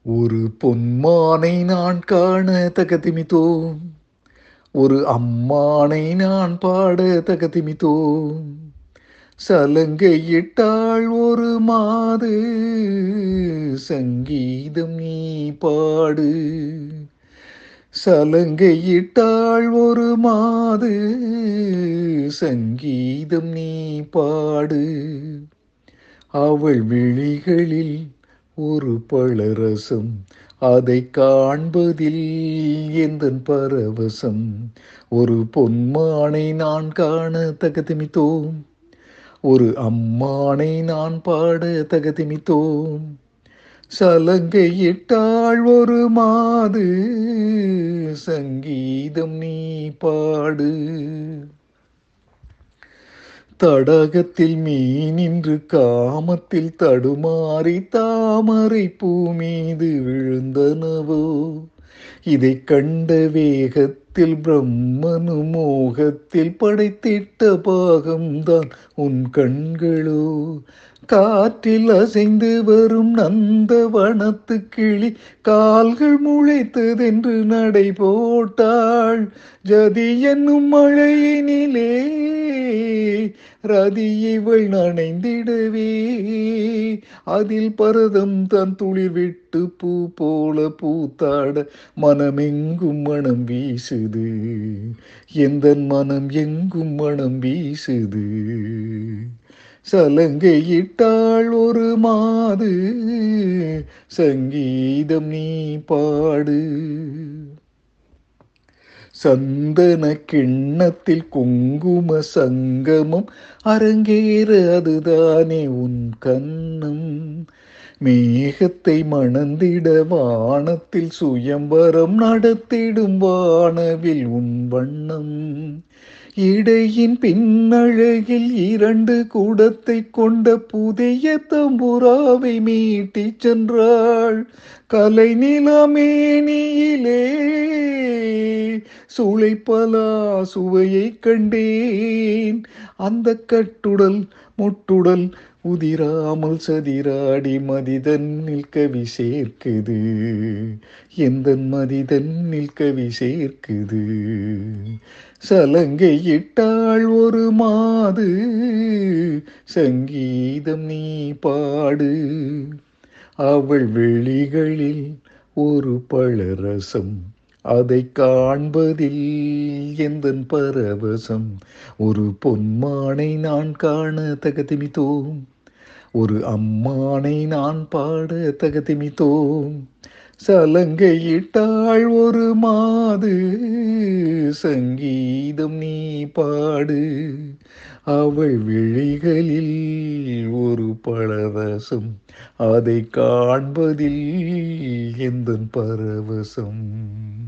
ஒரு பொன்மானை நான் காண தகதிமித்தோம் ஒரு அம்மானை நான் பாட தகதிமித்தோம் சலங்கையிட்டாள் ஒரு மாது சங்கீதம் நீ பாடு சலங்கையிட்டாள் ஒரு மாது சங்கீதம் நீ பாடு அவள் விழிகளில் ஒரு பழரசம் அதை காண்பதில் எந்தன் பரவசம் ஒரு பொன்மானை நான் காண தகதிமித்தோம் ஒரு அம்மானை நான் பாட தகதிமித்தோம் சலங்கையிட்டாள் ஒரு மாது சங்கீதம் நீ பாடு தடகத்தில் மீனின்று காமத்தில் தடுமாறி தாமரை பூ மீது விழுந்தனவோ இதை கண்ட வேகத்தில் பிரம்மனு மோகத்தில் படைத்திட்ட பாகம்தான் உன் கண்களோ காற்றில் அசைந்து வரும் நந்த வனத்து கிளி கால்கள் முளைத்ததென்று நடை போட்டாள் ஜதி என்னும் மழையினிலே ரதி இவள் நனைந்திடவே அதில் பரதம் தன் துளிர் விட்டு பூ போல பூத்தாட மனமெங்கும் மனம் வீசுது எந்த மனம் எங்கும் மனம் வீசுது சலங்கையிட்டாள் ஒரு மாது சங்கீதம் நீ பாடு சந்தன கிண்ணத்தில் குங்கும சங்கமம் அரங்கேற அதுதானே உன் கண்ணம் மேகத்தை மணந்திட வானத்தில் சுயம்பரம் நடத்திடும் வானவில் உன் வண்ணம் இடையின் பின்னழகில் இரண்டு கூடத்தை கொண்ட புதிய தம்புராவை மீட்டி சென்றாள் கலை நிலமேனியிலே சுளைப்பலா சுவையை கண்டேன் அந்த கட்டுடல் முட்டுடல் உதிராமல் சதிராடி மதிதன்னில் கவி சேர்க்குது எந்த மதிதன்னில் கவி சேர்க்குது சலங்கையிட்டாள் ஒரு மாது சங்கீதம் நீ பாடு அவள் வெளிகளில் ஒரு பழரசம் அதை காண்பதில் எந்தன் பரவசம் ஒரு பொன்மானை நான் காண தகதிமித்தோம் ஒரு அம்மானை நான் பாட தகதிமித்தோம் சலங்கையிட்டாள் ஒரு மாது சங்கீதம் நீ பாடு அவள் விழிகளில் ஒரு பழரசம் அதை காண்பதில் எந்த பரவசம்